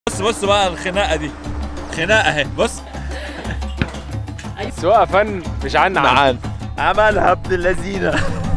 بص بص بقى الخناقه دي خناقه اهي بص سواقه فن مش عنا عن معان عملها ابن اللذينه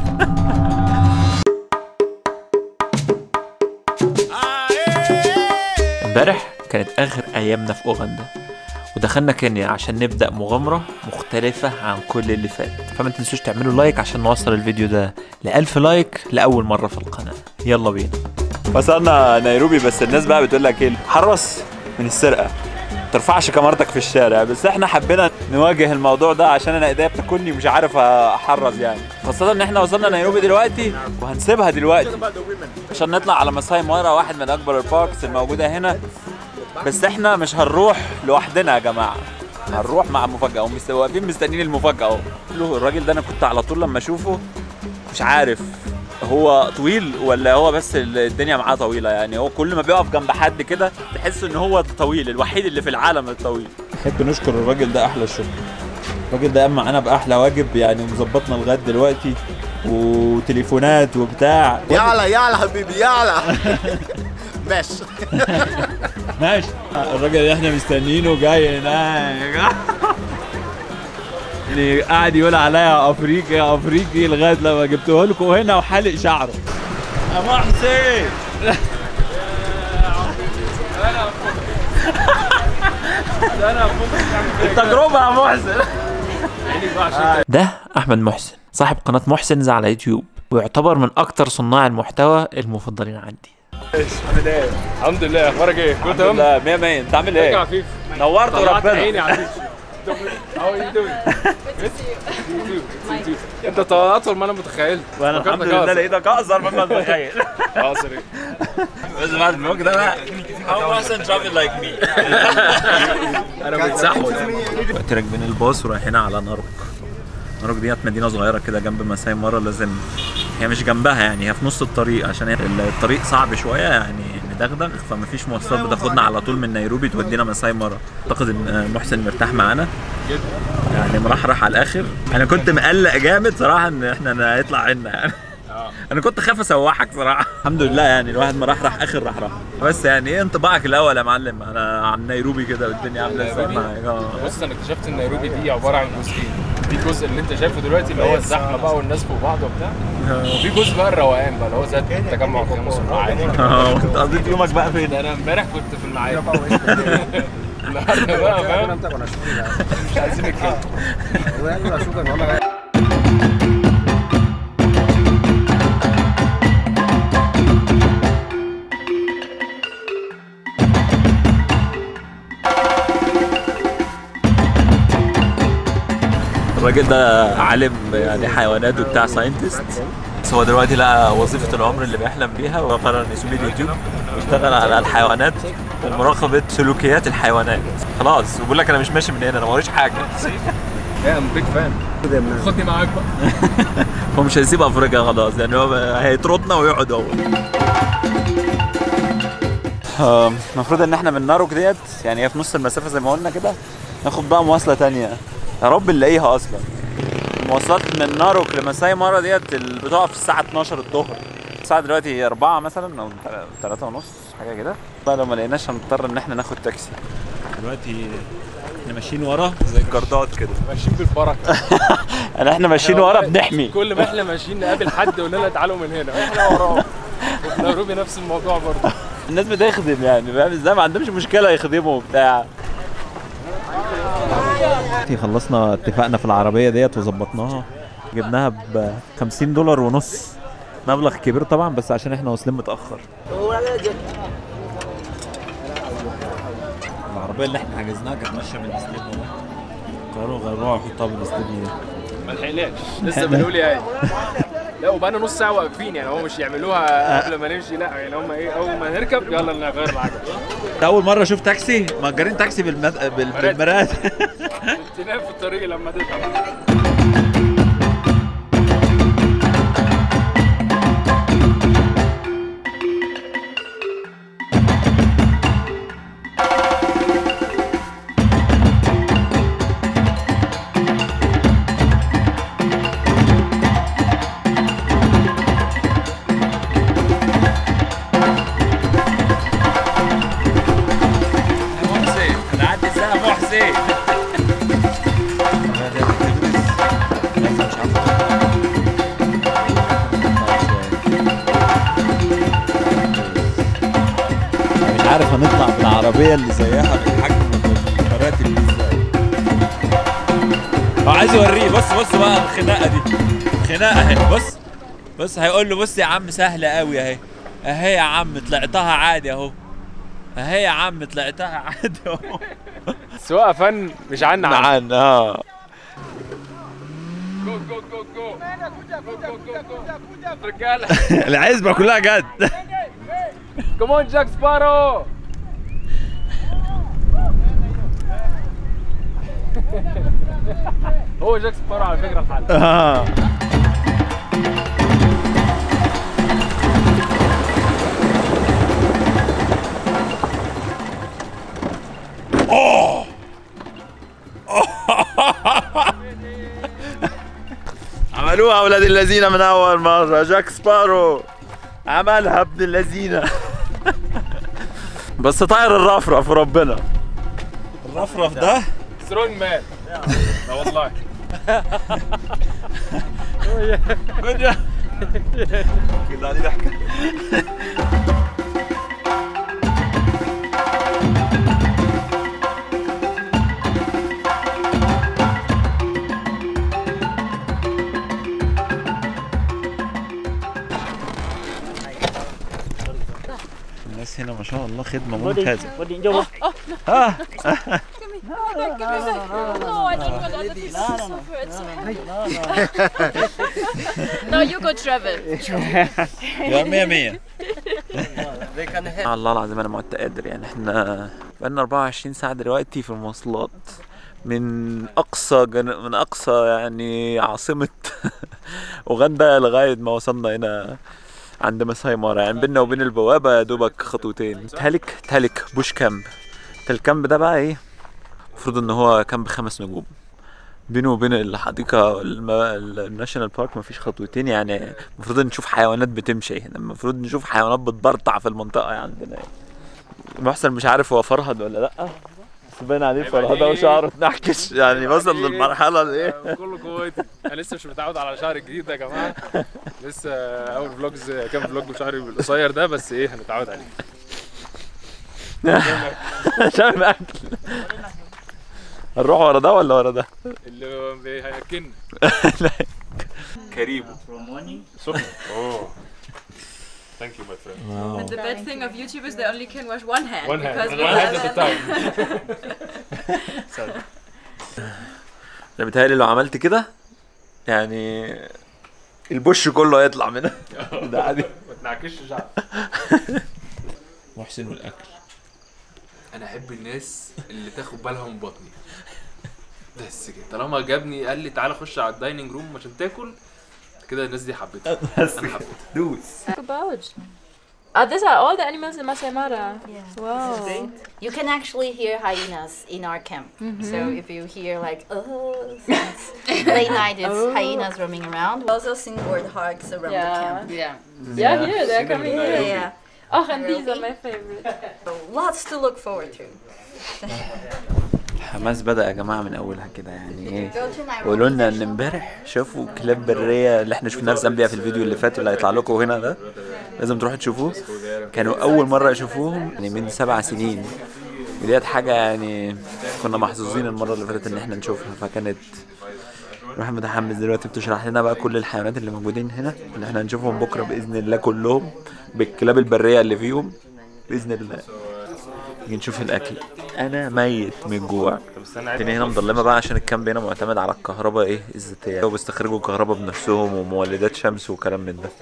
امبارح كانت اخر ايامنا في اوغندا ودخلنا كينيا عشان نبدا مغامره مختلفه عن كل اللي فات فما تنسوش تعملوا لايك عشان نوصل الفيديو ده ل 1000 لايك لاول مره في القناه يلا بينا وصلنا نيروبي بس الناس بقى بتقول لك ايه حرص من السرقه ترفعش كاميرتك في الشارع بس احنا حبينا نواجه الموضوع ده عشان انا ايديا بتاكلني ومش عارف احرز يعني خاصة ان احنا وصلنا نيروبي دلوقتي وهنسيبها دلوقتي عشان نطلع على مساي مارا واحد من اكبر الباركس الموجودة هنا بس احنا مش هنروح لوحدنا يا جماعة هنروح مع مفاجأة هم مست- واقفين مستنيين المفاجأة اهو له الراجل ده انا كنت على طول لما اشوفه مش عارف هو طويل ولا هو بس الدنيا معاه طويله يعني هو كل ما بيقف جنب حد كده تحس ان هو طويل الوحيد اللي في العالم الطويل نحب نشكر الراجل ده احلى الشكر الراجل ده قام معانا باحلى واجب يعني مظبطنا لغايه دلوقتي وتليفونات وبتاع يلا يلا حبيبي يلا ماشي ماشي الراجل اللي احنا مستنيينه جاي هناك يعني قاعد يقول عليا افريقي يا افريقي لغايه لما جبته لكم هنا وحالق شعره يا محسن التجربه يا محسن ده احمد محسن صاحب قناه محسنز على يوتيوب ويعتبر من اكتر صناع المحتوى المفضلين عندي الحمد لله اخبارك ايه كله تمام لا 100 100 انت عامل ازيك يا ايه عفيف نورت طلعت عيني وربنا يا عفيف هاو يو دوينج انت طلعت اطول ما انا متخيل وانا فكرتك الحمد لله أقصر. لقيتك اقصر مما تتخيل اقصر ايه بس بعد الفلوج ده بقى how wasn't travel like me انا متسحول دلوقتي راكبين الباص ورايحين على ناروك ناروك ديت مدينه صغيره كده جنب مساي مره لازم هي مش جنبها يعني هي في نص الطريق عشان هي الطريق صعب شويه يعني مدغدغ فمفيش مواصلات بتاخدنا على طول من نيروبي تودينا مساي مره اعتقد ان محسن مرتاح معانا جدا يعني مرحرح على الاخر انا كنت مقلق جامد صراحه ان احنا هيطلع عنا يعني انا كنت خايف اسوحك صراحه الحمد لله يعني الواحد مرحرح اخر رحرح بس يعني ايه انطباعك الاول يا معلم انا عن نيروبي كده والدنيا عامله ازاي نيروبي؟ معاك اه بص انا اكتشفت ان نيروبي دي عباره عن جزئين في جزء اللي انت شايفه دلوقتي اللي هو الزحمه بقى والناس فوق بعض وبتاع وفي جزء بقى الروقان بقى اللي هو زي التجمع الخامس والمعادي اه وانت قضيت يومك بقى فين؟ ده انا امبارح كنت في المعادي النهارده بقى فاهم مش عايزين نتكلم الراجل ده عالم يعني حيوانات وبتاع ساينتست بس هو دلوقتي لقى وظيفة العمر اللي بيحلم بيها وقرر انه يسيب اليوتيوب ويشتغل على الحيوانات ومراقبة سلوكيات الحيوانات خلاص وبيقول لك انا مش ماشي من هنا انا ما وريش حاجة يا ام بيج فان خدني معاك بقى هو مش هيسيب افريقيا خلاص يعني هو هيطردنا ويقعد هو المفروض ان احنا من ناروك ديت يعني هي في نص المسافه زي ما قلنا كده ناخد بقى مواصله تانية يا رب نلاقيها اصلا المواصلات من ناروك لمساي مارا ديت اللي بتقف الساعه 12 الظهر الساعه دلوقتي 4 مثلا او 3 ونص حاجه كده بقى لو ما لقيناش هنضطر ان احنا ناخد تاكسي دلوقتي احنا ماشيين ورا زي الجردات كده ماشيين بالبركه يعني احنا ماشيين ورا بنحمي كل ما احنا ماشيين نقابل حد يقول لنا تعالوا من هنا احنا وراه وفي نيروبي نفس الموضوع برضه الناس بتخدم يعني فاهم ازاي ما عندهمش مشكله يخدموا وبتاع خلصنا اتفقنا في العربيه ديت وظبطناها جبناها ب 50 دولار ونص مبلغ كبير طبعا بس عشان احنا واصلين متاخر العربيه اللي احنا حجزناها كانت ماشيه من الاستديو ده قرروا غيروها وحطوها بالاستديو ده ما لحقناش لسه بنقول يعني لا وبقى نص ساعه واقفين يعني هم مش يعملوها قبل ما نمشي لا يعني هم ايه اول ما نركب يلا نغير العجله اول مره اشوف تاكسي مأجرين تاكسي بالمد... بال... بالمرات تنام في الطريق لما تتعب يا محسن مش عارف هنطلع بالعربية اللي زيها بالحجم والمراتب دي ازاي هو عايز يوريه بص بص بقى الخناقه دي خناقه اهي بص بص هيقول له بص يا عم سهله قوي اهي اهي يا عم طلعتها عادي اهو اهي يا عم طلعتها عادي اهو السواقه فن مش عنا عن معانا اه جو جو جو جو جو جو جو رجاله العزبة كلها جد كمون جاك سبارو هو جاك سبارو على فكره الحل اه عملوها اولاد الذين من اول مره جاك سبارو عملها ابن الذين بس طاير الرفرف ربنا الرفرف ده سترونج مان لا والله كنا كنا قاعدين نحكي الناس هنا ما شاء الله خدمة ممتازة ها No, I don't want other people to suffer. It's okay. no, you go travel. يا مية مية الله العظيم انا معت قادر يعني احنا بقالنا 24 ساعه دلوقتي في المواصلات من اقصى جن... من اقصى يعني عاصمه اوغندا لغايه ما وصلنا هنا عند مساي مارا يعني بينا وبين البوابه يا دوبك خطوتين تهلك تهلك بوش كامب الكامب ده بقى ايه المفروض ان هو كامب خمس نجوم بينه وبين الحديقة الم- الناشونال بارك مفيش خطوتين يعني المفروض نشوف حيوانات بتمشي هنا المفروض نشوف حيوانات بتبرطع في المنطقة عندنا يعني. محسن مش عارف هو فرهد ولا لأ بس باين عليه فرهدة وشعره اتنحكش يعني وصل للمرحلة اللي ايه كله قوتي انا لسه مش متعود على شعري الجديد ده يا جماعه لسه اول فلوجز كام فلوج بشعري القصير ده بس ايه هنتعود عليه عشان اكل هنروح ورا ده ولا ورا ده؟ اللي بيهكن كريم اوه ثانك يو ماي فريند And the bad thing of YouTube is they only can wash one hand. One hand. because One the hand at a other- time. انا بيتهيألي لو عملت كده يعني البوش كله هيطلع منها ده عادي ما تنعكش شعر محسن والاكل انا احب الناس اللي تاخد بالها من بطني بس كده طالما جابني قال لي تعالى خش على الدايننج روم عشان تاكل كده الناس دي حبيتها بس انا حبيتها دوس About. Ah, these are all the animals in Masai Mara. Wow. You can actually hear hyenas in our camp. So if you hear like oh sounds, late night, it's hyenas roaming around. We also sing warthogs around the Yeah. camp. Yeah. Yeah, here they're coming Yeah, here. yeah. Oh, and these are my favorite. So lots to look forward to. الحماس بدأ يا جماعة من أولها كده يعني إيه Go to Nairobi. قولوا لنا إن إمبارح شافوا كلاب برية اللي إحنا شفناها في زامبيا في الفيديو اللي فات اللي هيطلع لكم هنا ده لازم تروحوا تشوفوه كانوا أول مرة يشوفوهم يعني من سبع سنين وديت حاجة يعني كنا محظوظين المرة اللي فاتت إن إحنا نشوفها فكانت الواحد متحمس دلوقتي بتشرح لنا بقى كل الحيوانات اللي موجودين هنا اللي احنا هنشوفهم بكرة بإذن الله كلهم بالكلاب البرية اللي فيهم بإذن الله نيجي نشوف الأكل أنا ميت من الجوع الدنيا هنا مظلمة بقى عشان الكامب هنا معتمد على الكهرباء ايه الذاتية وبيستخرجوا الكهرباء بنفسهم ومولدات شمس وكلام من ده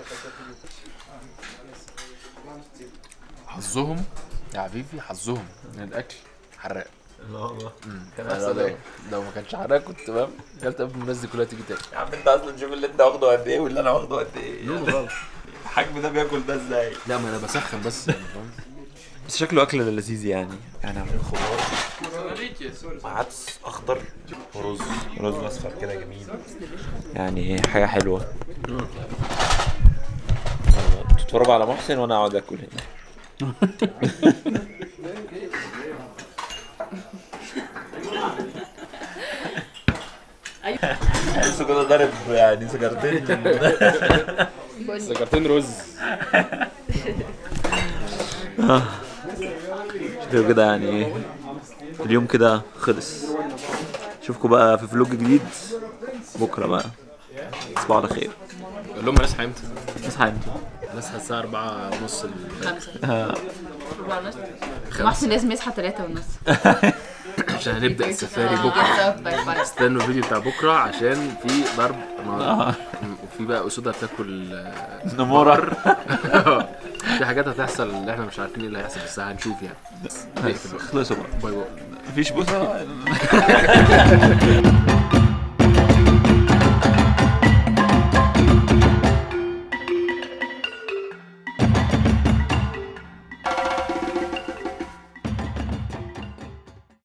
حظهم يا حبيبي حظهم من الاكل حراق لا والله لو, لو ما كانش حراق كنت فاهم اكلت قبل الناس دي كلها تيجي تاني يا عم انت اصلا شوف اللي انت واخده قد ايه واللي انا واخده قد ايه الحجم ده بياكل ده ازاي لا ما انا بسخن بس يعني فاهم بس شكله اكل لذيذ يعني يعني عاملين خضار عدس اخضر ورز رز اصفر كده جميل يعني حاجه حلوه يلا، تتفرجوا على محسن وانا اقعد اكل هنا نفسه كده ضارب يعني سيجارتين سيجارتين رز شكله كده يعني ايه اليوم كده خلص اشوفكم بقى في فلوج جديد بكره بقى تصبحوا على خير قول لهم انا اصحى امتى؟ اصحى امتى اصحى الساعه 4 ونص محسن لازم يصحى 3 ونص عشان هنبدا السفاري بكره استنوا الفيديو بتاع بكره عشان في ضرب نار وفي بقى اسود هتاكل آه، نمورة في حاجات هتحصل اللي احنا مش عارفين ايه اللي هيحصل بس هنشوف يعني بس نقفل بقى. خلصوا بقى باي باي مفيش بوس